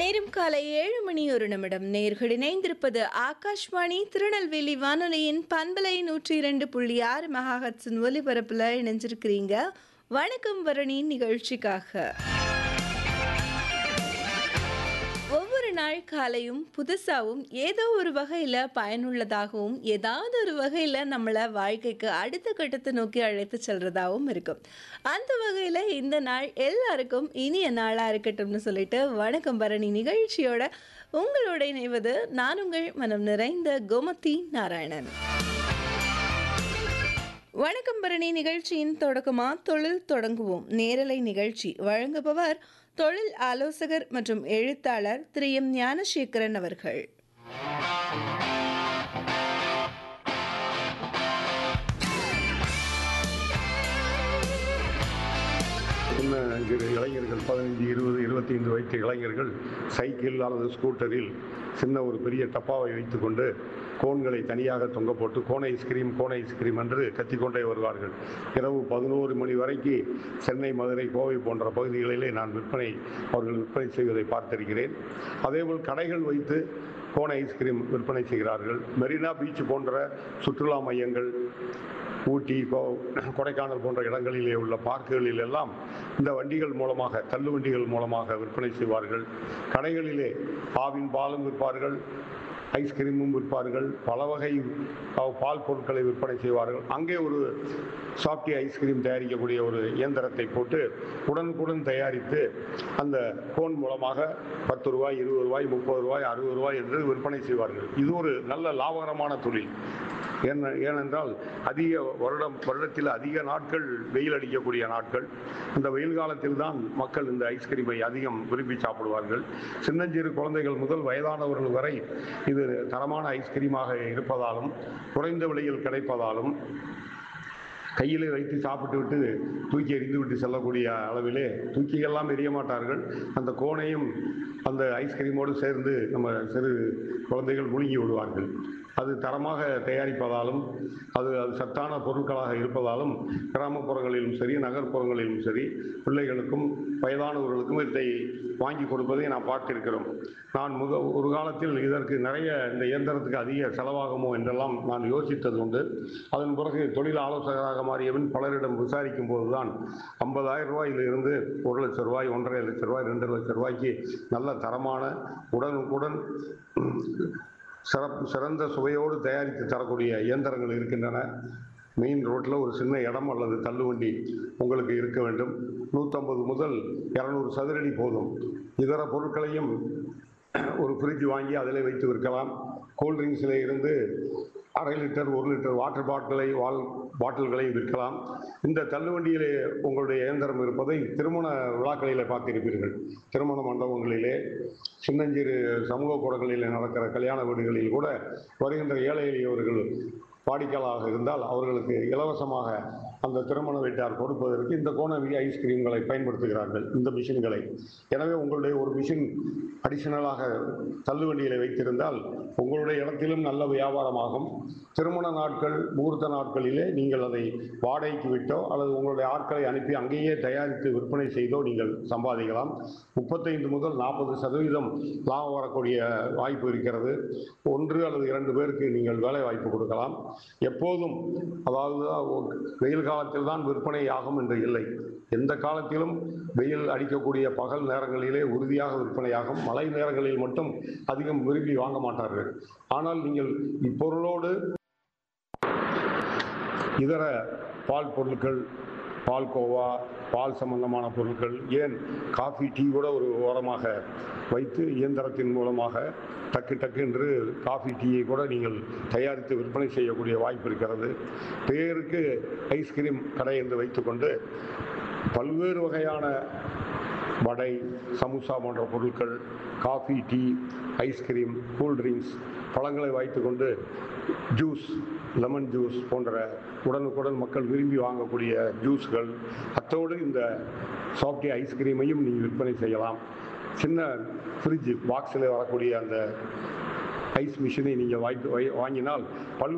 நேரம் காலை ஏழு மணி ஒரு நிமிடம் நேர்கள் இணைந்திருப்பது ஆகாஷ்வாணி திருநெல்வேலி வானொலியின் பண்பலை நூற்றி இரண்டு புள்ளி ஆறு மெகாஹட்ஸின் ஒலிபரப்பில் இணைஞ்சிருக்கிறீங்க வணக்கம் வரணி நிகழ்ச்சிக்காக ஒவ்வொரு நாள் காலையும் புதுசாகவும் ஏதோ ஒரு வகையில் பயனுள்ளதாகவும் ஏதாவது ஒரு வகையில் நம்மளை வாழ்க்கைக்கு அடுத்த கட்டத்தை நோக்கி அழைத்து செல்றதாகவும் இருக்கும் அந்த வகையில் இந்த நாள் எல்லாருக்கும் இனிய நாளாக இருக்கட்டும்னு சொல்லிட்டு வணக்கம் பரணி நிகழ்ச்சியோட உங்களோட இணைவது நான் உங்கள் மனம் நிறைந்த கோமதி நாராயணன் வணக்கம் பரணி நிகழ்ச்சியின் தொடக்கமா தொழில் தொடங்குவோம் நேரலை நிகழ்ச்சி வழங்குபவர் தொழில் ஆலோசகர் மற்றும் எழுத்தாளர் திரு எம் ஞானசேகரன் அவர்கள் சின்ன இரு இளைஞர்கள் பதினஞ்சு இருபது இருபத்தைந்து வயது இளைஞர்கள் சைக்கிள் அல்லது ஸ்கூட்டரில் சின்ன ஒரு பெரிய டப்பாவை வைத்துக்கொண்டு கோன்களை தனியாக தொங்க போட்டு கோன் ஐஸ்கிரீம் கோன் ஐஸ்கிரீம் என்று கத்திக்கொண்டே வருவார்கள் இரவு பதினோரு மணி வரைக்கு சென்னை மதுரை கோவை போன்ற பகுதிகளிலே நான் விற்பனை அவர்கள் விற்பனை செய்வதை பார்த்திருக்கிறேன் அதேபோல் கடைகள் வைத்து கோன் ஐஸ்கிரீம் விற்பனை செய்கிறார்கள் மெரினா பீச் போன்ற சுற்றுலா மையங்கள் ஊட்டி கோ- கொடைக்கானல் போன்ற இடங்களிலே உள்ள பார்க்குகளில் எல்லாம் இந்த வண்டிகள் மூலமாக தள்ளு வண்டிகள் மூலமாக விற்பனை செய்வார்கள் கடைகளிலே ஆவின் பாலும் விற்பார்கள் ஐஸ்கிரீமும் விற்பார்கள் பல வகை அஹ், பால் பொருட்களை விற்பனை செய்வார்கள் அங்கே ஒரு சாஃப்டி ஐஸ்கிரீம் தயாரிக்கக்கூடிய ஒரு இயந்திரத்தை போட்டு உடனுக்குடன் தயாரித்து அந்த கோன் மூலமாக பத்து ரூபாய் இருபது ரூபாய் முப்பது ரூபாய் அறுபது ரூபாய் என்று விற்பனை செய்வார்கள் இது ஒரு நல்ல லாபகரமான தொழில் ஏன ஏனென்றால் அதிக வருடம் வருடத்தில் அதிக நாட்கள் வெயில் அடிக்கக்கூடிய நாட்கள் அந்த வெயில் காலத்தில் தான் மக்கள் இந்த ஐஸ்கிரீமை அதிகம் விரும்பி சாப்பிடுவார்கள் சின்னஞ்சிறு குழந்தைகள் முதல் வயதானவர்கள் வரை இது தரமான ஐஸ்கிரீமாக இருப்பதாலும் குறைந்த விலையில் கிடைப்பதாலும் கையிலே வைத்து சாப்பிட்டு விட்டு தூக்கி எறிந்து விட்டு செல்லக்கூடிய அளவிலே தூக்கி எல்லாம் எறிய மாட்டார்கள் அந்த கோனையும் அந்த ஐஸ்கிரீமோடு சேர்ந்து நம்ம சிறு குழந்தைகள் முழுங்கி விடுவார்கள் அது தரமாக தயாரிப்பதாலும் அது அது சத்தான பொருட்களாக இருப்பதாலும் கிராமப்புறங்களிலும் சரி நகர்ப்புறங்களிலும் சரி பிள்ளைகளுக்கும் வயதானவர்களுக்கும் இதை வாங்கி கொடுப்பதை நான் பார்த்திருக்கிறோம் நான் முத ஒரு காலத்தில் இதற்கு நிறைய இந்த இயந்திரத்துக்கு அதிக செலவாகுமோ என்றெல்லாம் நான் யோசித்தது உண்டு அதன் பிறகு தொழில் ஆலோசகராக மாறியவன் பலரிடம் விசாரிக்கும் போதுதான் ஐம்பதாயிரம் ரூபாயிலிருந்து ஒரு லட்சம் ரூபாய் ஒன்றரை லட்சம் ரூபாய் ரெண்டு லட்சம் ரூபாய்க்கு நல்ல தரமான உடனுக்குடன் ம், சிறப்பு சிறந்த சுவையோடு தயாரித்து தரக்கூடிய இயந்திரங்கள் இருக்கின்றன மெயின் ரோட்டில் ஒரு சின்ன இடம் அல்லது தள்ளுவண்டி உங்களுக்கு இருக்க வேண்டும் நூற்றம்பது முதல் இரநூறு சதுரடி போதும் இதர பொருட்களையும் ஒரு ஃப்ரிட்ஜ் வாங்கி அதில் வைத்து விற்கலாம் கூல்ட்ரிங்க்ஸில் இருந்து அரை லிட்டர் ஒரு லிட்டர் வாட்டர் பாட்டிலை வால் பாட்டில்களை விற்கலாம் இந்த தள்ளுவண்டியிலே உங்களுடைய இயந்திரம் இருப்பதை திருமண விழாக்களிலே பார்த்திருப்பீர்கள் திருமண மண்டபங்களிலே சின்னஞ்சிறு சமூக கூடங்களிலே நடக்கிற கல்யாண வீடுகளில் கூட வருகின்ற ஏழை எளியவர்கள் வாடிக்கையாளராக இருந்தால் அவர்களுக்கு இலவசமாக அந்த திருமண வீட்டார் கொடுப்பதற்கு இந்த கோணவி ஐஸ்கிரீம்களை பயன்படுத்துகிறார்கள் இந்த மிஷின்களை எனவே உங்களுடைய ஒரு மிஷின் அடிஷனலாக தள்ளுவண்டிகளை வைத்திருந்தால் உங்களுடைய இடத்திலும் நல்ல வியாபாரமாகும் திருமண நாட்கள் முகூர்த்த நாட்களிலே நீங்கள் அதை வாடகைக்கு விட்டோ அல்லது உங்களுடைய ஆட்களை அனுப்பி அங்கேயே தயாரித்து விற்பனை செய்தோ நீங்கள் சம்பாதிக்கலாம் முப்பத்தைந்து முதல் நாற்பது சதவீதம் லாபம் வரக்கூடிய வாய்ப்பு இருக்கிறது ஒன்று அல்லது இரண்டு பேருக்கு நீங்கள் வேலை வாய்ப்பு கொடுக்கலாம் எப்போதும் அதாவது வெயில் காலத்தில் தான் விற்பனை ஆகும் என்று இல்லை எந்த காலத்திலும் வெயில் அடிக்கக்கூடிய பகல் நேரங்களிலே உறுதியாக விற்பனையாகும் மழை நேரங்களில் மட்டும் அதிகம் விரும்பி வாங்க மாட்டார்கள் ஆனால் நீங்கள் இப்பொருளோடு இதர பால் பொருட்கள் பால்கோவா பால் சம்பந்தமான பொருட்கள் ஏன் காஃபி டீ கூட ஒரு ஓரமாக வைத்து இயந்திரத்தின் மூலமாக டக்கு டக்கு என்று காஃபி டீயை கூட நீங்கள் தயாரித்து விற்பனை செய்யக்கூடிய வாய்ப்பு இருக்கிறது பேருக்கு ஐஸ்கிரீம் கடை என்று வைத்துக்கொண்டு பல்வேறு வகையான வடை சமோசா போன்ற பொருட்கள் காஃபி டீ ஐஸ்கிரீம் கூல்ட்ரிங்க்ஸ் பழங்களை வைத்துக்கொண்டு ஜூஸ் லெமன் ஜூஸ் போன்ற உடனுக்குடன் மக்கள் விரும்பி வாங்கக்கூடிய ஜூஸ்கள் அத்தோடு இந்த சாஃப்டி ஐஸ்கிரீமையும் நீங்கள் விற்பனை செய்யலாம் சின்ன ஃப்ரிட்ஜ் பாக்ஸில் வரக்கூடிய அந்த ஐஸ் மிஷினை நீங்கள் வாங்கி வாங்கினால் பல்